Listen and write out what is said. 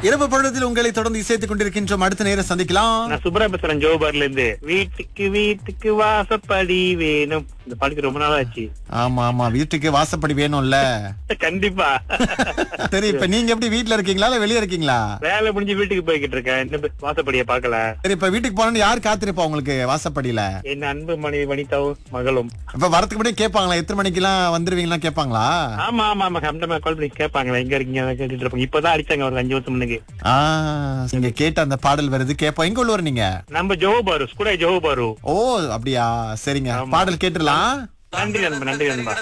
இரவு பொழுதில் உங்களை தொடர்ந்து இசைத்துக் கொண்டிருக்கின்றோம் அடுத்த நேரம் சந்திக்கலாம் நான் சுப்ரா பேசுறேன் ஜோபர்ல இருந்து வீட்டுக்கு வீட்டுக்கு வாசப்படி வேணும் இந்த பாட்டுக்கு ரொம்ப நாள் ஆச்சு ஆமா ஆமா வீட்டுக்கு வாசப்படி வேணும்ல கண்டிப்பா சரி இப்ப நீங்க எப்படி வீட்ல இருக்கீங்களா இல்ல வெளியே இருக்கீங்களா வேலை முடிஞ்சு வீட்டுக்கு போய்கிட்டு இருக்கேன் இன்னும் வாசப்படியை பார்க்கல சரி இப்ப வீட்டுக்கு போனா யார் காத்திருப்பா உங்களுக்கு வாசப்படியில என் அன்பு மனைவி வனிதாவும் மகளும் இப்ப வரதுக்கு முன்னாடி கேட்பாங்களா எத்தனை மணிக்கெல்லாம் வந்துருவீங்களா கேட்பாங்களா ஆமா ஆமா ஆமா அந்த மாதிரி கால் பண்ணி கேட்பாங்களா எங்க இருக்கீங்க அதை கேட்டுட்டு இருப்பாங்க இப்பதான் அடிச்சாங்க ஒரு அஞ்சு வருஷம் முன்னுக்கு ஆ நீங்க கேட்ட அந்த பாடல் வருது கேட்போம் எங்க உள்ளவர் நீங்க நம்ம ஜோபாரு ஸ்கூடா ஜோபாரு ஓ அப்படியா சரிங்க பாடல் கேட்டுடலாம் நன்றி நண்பா நன்றி நண்பா